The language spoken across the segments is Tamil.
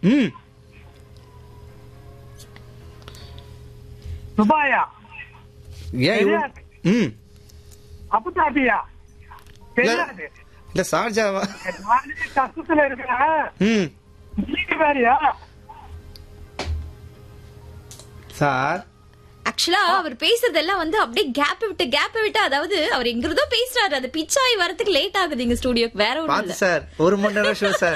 ம் துபாயா ஏன் இவ்வளவு- தெரியாது. ம் அபுதாபியா தெரியாது இல்ல ஷார்ஜாவா நானே கஷ்டத்துல இருக்கிறேன் ம் நீங்க வேறயா சார் ஆக்சுவலா அவர் பேசுறதெல்லாம் வந்து அப்படியே கேப் விட்டு கேப் விட்டு அதாவது அவர் எங்கிருந்தோ பேசுறாரு அது பிச்சாய் வரதுக்கு லேட் ஆகுது எங்க ஸ்டுடியோக்கு வேற ஒண்ணும் இல்ல பார்த்து சார் ஒரு மணி நேரம் ஷோ சார்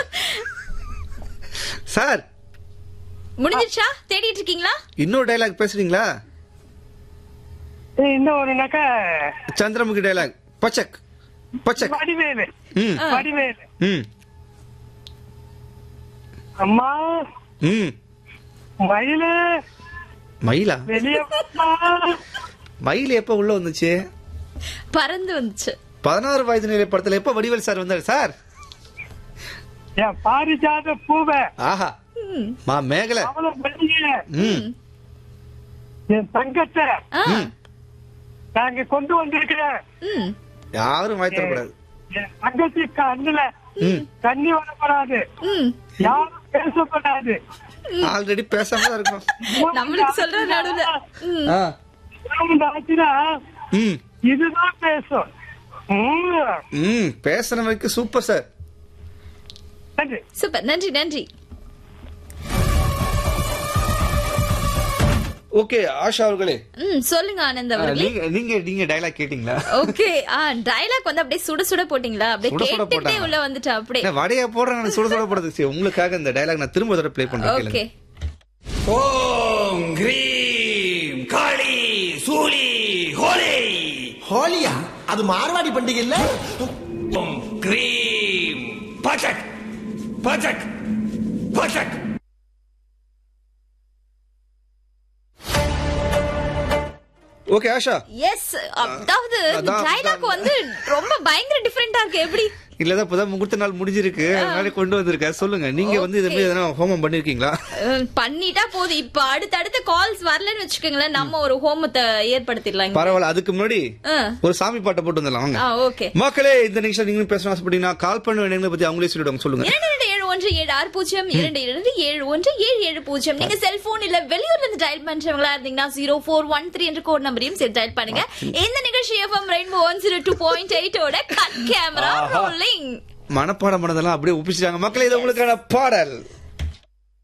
சார் முடிஞ்சிருச்சா தேடிட்டு இருக்கீங்களா இன்னொரு டைலாக் பேசுறீங்களா இன்னும் ஒருனாக்க சந்திரமுகி டைலாக் பச்சக் பச்சக் வடிவேலு ம் வடிவேலு ம் அம்மா ம் மயிலு மயிலா வெளியே வாம்மா. மயில் எப்ப உள்ள வந்துச்சு பறந்து வந்துச்சு பதினாறு வயது நிலை படத்துல எப்ப வடிவேல் சார் வந்தாரு சார் என் பாரிஜாத பூவை ஆஹா ம். மா மேகலை அவளை வெளியே ம் என் தங்கத்தை ஆ, நாங்க கொண்டு வந்திருக்கிறேன் ம். யாரும் வாய் தரக்கூடாது என் தங்கச்சி கண்ணுல ம் தண்ணி வரப்படாது ம். யாரும் பேசப்படாது ஆல்ரெடி பேசாம தான் இருக்கும் நம்மளுக்கு சொல்ற நடுவுல ம். ஆ ஆச்சுன்னா ம் இதுதான் பேசும் ம். ம் பேசுற வரைக்கும் சூப்பர் சார் நன்றி சூப்பர் நன்றி நன்றி ஓகே ஆஷா அவர்களே ம் சொல்லுங்க ஆனந்த் ஆ, அவர்களே நீங்க நீங்க நீங்க டைலாக் கேட்டீங்களா ஓகே ஆ டைலாக் வந்து அப்படியே சுட சுட போட்டீங்களா அப்படியே சுட சுட கேட்டுட்டே போட்டாங்க. உள்ள வந்துட்டு அப்படியே என்ன வடையா போடுறேன் நான் சுட சுட போடுறது சரி, உங்களுக்காக இந்த டைலாக் நான் திரும்ப தடவை ப்ளே பண்றேன் ஓகே கேளுங்க. ஓம் கிரீம் காளி சூலி ஹோலி ஹோலியா அது மார்வாடி பண்டிகை இல்ல ஓம் கிரீம் பச்சக் பச்சக் பச்சக் ஓகே ஆஷா எஸ் அதாவது அதான், டைலாக் அதான். வந்து ரொம்ப பயங்கர டிஃபரெண்டா இருக்கு எப்படி இல்லதான் இப்பதான் முகூர்த்த நாள் முடிஞ்சிருக்கு அதனால கொண்டு வந்திருக்கேன் சொல்லுங்க நீங்க வந்து இது மாதிரி எதனா ஹோமம் பண்ணிருக்கீங்களா அஹ், பண்ணிட்டா போதும் இப்ப அடுத்தடுத்த கால்ஸ் வரலன்னு வச்சுக்கோங்களேன் நம்ம ஒரு ஹோமத்தை ஏற்படுத்திடலாம் இங்க. பரவாயில்ல அதுக்கு முன்னாடி ஆ. ஒரு சாமி பாட்டை போட்டு வந்துடலாம் வாங்க ஆ ஓகே மக்களே இந்த நிமிஷம் நீங்களும் பேசணும் ஆசைப்பட்டீங்கன்னா கால் பண்ண வேண்டியவங்களை பத்தி அவங்களே சொல்லிடுவாங்க சொல்லுங்க இரண்டு இரண்டு ஏழு ஒன்று ஏழு ஆறு பூஜ்ஜியம் இரண்டு இரண்டு ஏழு ஒன்று ஏழு ஏழு பூஜ்ஜியம் நீங்க செல்போன் இல்ல வெளியூர்ல இருந்து டயல் பண்றவங்களா இருந்தீங்கன்னா ஜீரோ ஃபோர் ஒன் த்ரீ என்ற கோட் நம்பரையும் சேர்த்து டயல் பண்ணுங்க இந்த நிகழ்ச்சி FM rainbow one zero two point எயிட்டோட கட் கேமரா ரோலிங் மனப்பாடம் பண்ணதெல்லாம் அப்படியே ஒப்பிச்சிட்டாங்க மக்களே இது உங்களுக்கான பாடல்